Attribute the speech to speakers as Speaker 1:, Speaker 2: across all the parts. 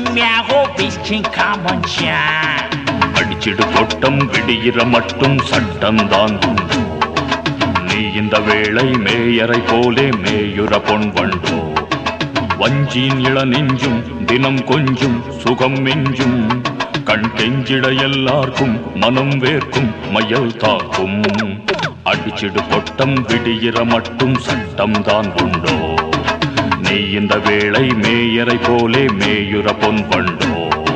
Speaker 1: சிம்மியாகோ பிஸ்கின் காமன்ஷா
Speaker 2: அடிச்சிடு கொட்டம் விடியிற மட்டும் சட்டம் தான் உண்டோ நீ இந்த வேளை மேயரை போலே மேயுற பொன் வண்டோ வஞ்சியின் இள நெஞ்சும் தினம் கொஞ்சும் சுகம் மிஞ்சும் கண் கெஞ்சிட எல்லார்க்கும் மனம் வேர்க்கும் மயல் தாக்கும் அடிச்சிடு கொட்டம் விடியிற மட்டும் சட்டம் தான் உண்டோ நீ இந்த வேளை மேயரை போலே மேயுற பொன் வண்டோ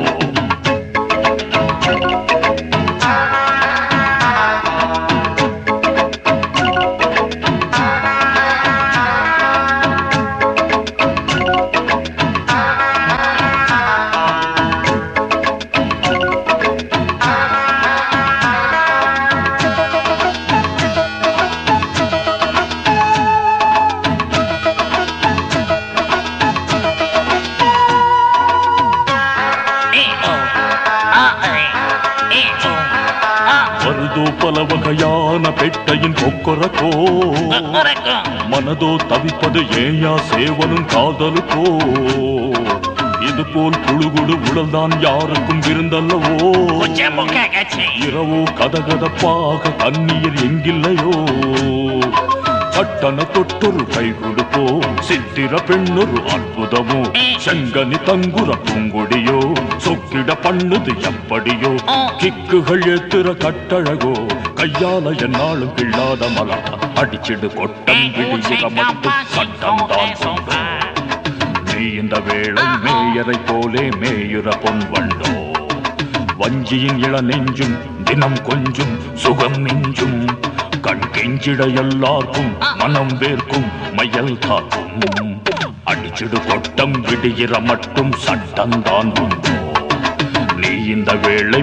Speaker 1: ஏ ஓ ஆ ஏ ஏ ஓ ஆ
Speaker 2: வருதோ பல வகையான பெட்டையின் கொக்கரக்கோ
Speaker 1: கொக்கரக்கோ
Speaker 2: மனதோ தவிப்பது ஏயா சேவலும் காதலுக்கோ இது போல் குழுகுழு உடல்தான் யாருக்கும் விருந்தல்லவோ
Speaker 1: உச்சமு ககச்சி
Speaker 2: இரவோ கதகதப்பாக கண்ணீர் எங்கில்லையோ பட்டண தொட்டொரு கை கொடுப்போ சித்திர பெண்ணொரு அற்புதமோ செங்கனி தங்குற பூங்கொடியோ சொக்கிட பண்ணுது எப்படியோ கிக்குகள் ஏத்துற கட்டழகோ கையால என்னாலும் கிள்ளாத மலர் அடிச்சிடு கொட்டம் விடுகிற மட்டும் சட்டம் தான் சொந்தம் நீ இந்த வேளை மேயரை போலே மேயுற பொன் வண்டோ வஞ்சியின் இள நெஞ்சும் தினம் கொஞ்சும் சுகம் மிஞ்சும் கண் கெஞ்சிட எல்லார்க்கும் மனம் வேர்க்கும் மயல் காக்கும் அடிச்சிடு கொட்டம் விடுகிற மட்டும் சட்டம் தான் உண்டோ நீ இந்த வேளை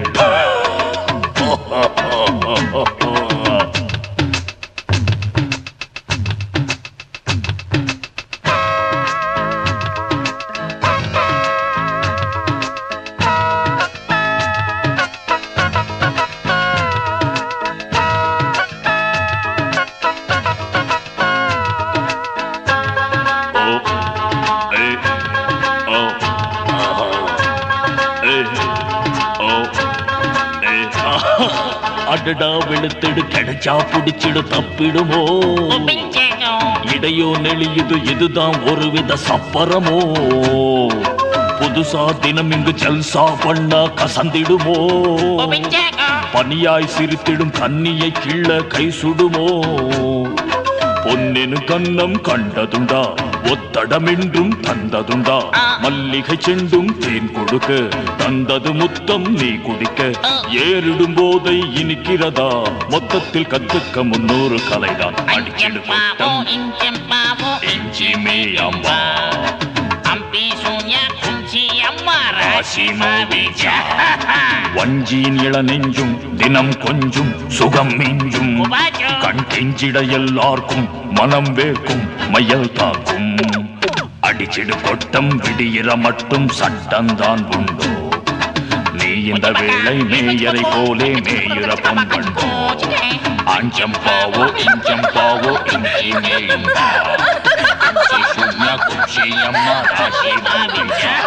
Speaker 2: ஓ ஏ ஓ ஆஹா ஏ ஓ ஏ ஆஹா. அடடா வெளுத்தெடு கிடைச்சா புடிச்சிடு தப்பிடுமோ
Speaker 1: பிஞ்சேகோ
Speaker 2: இடையோ நெளியுது இதுதான் ஒருவித சப்பரமோ புதுசா தினம் இங்கு ஜல்சா பண்ணா கசந்திடுமோ
Speaker 1: பிஞ்சேகோ
Speaker 2: பனியாய் சிரித்திடும் கண்ணியை கிள்ள கை சுடுமோ பொன்னினு கண்ணம் கண்டதுண்டா ஒத்தடமென்றும் தந்ததுண்டா மல்லிகை செண்டும் தேன் கொடுக்க தந்தது முத்தம் நீ குடிக்க ஏறிடும் போதை இனிக்கிறதா மொத்தத்தில் கத்துக்க முன்னூறு கலைதான் அடிச்சிடு
Speaker 1: அஞ்சம்பாவோ
Speaker 2: கொட்டம்
Speaker 1: இஞ்சம்பாவோ
Speaker 2: எஞ்சிமே அம்மா
Speaker 1: அம்பி சூன்யா குஞ்சி அம்மா ராசி
Speaker 2: ராசி மாவிஜா. வஞ்சியின் இள நெஞ்சும் தினம் கொஞ்சும் சுகம் மிஞ்சும்
Speaker 1: உபாஜோ
Speaker 2: கண் கெஞ்சிட எல்லார்க்கும் மனம் வேர்க்கும் மையல் தாக்கும் அடிச்சிடு கொட்டம் விடியிற மட்டும் சட்டம்தான் உண்டோ நீ இந்த வேளை மேயரை போலே மேயுற பொங்கண்டோ அஞ்சம் பாவோ இஞ்சம் பாவோ இஞ்சி மேயும்பா அஞ்சி சும்யா குச்சி அம்மா ராசி மாவிஜா.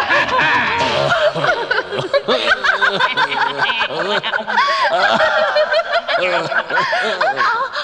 Speaker 1: ஆ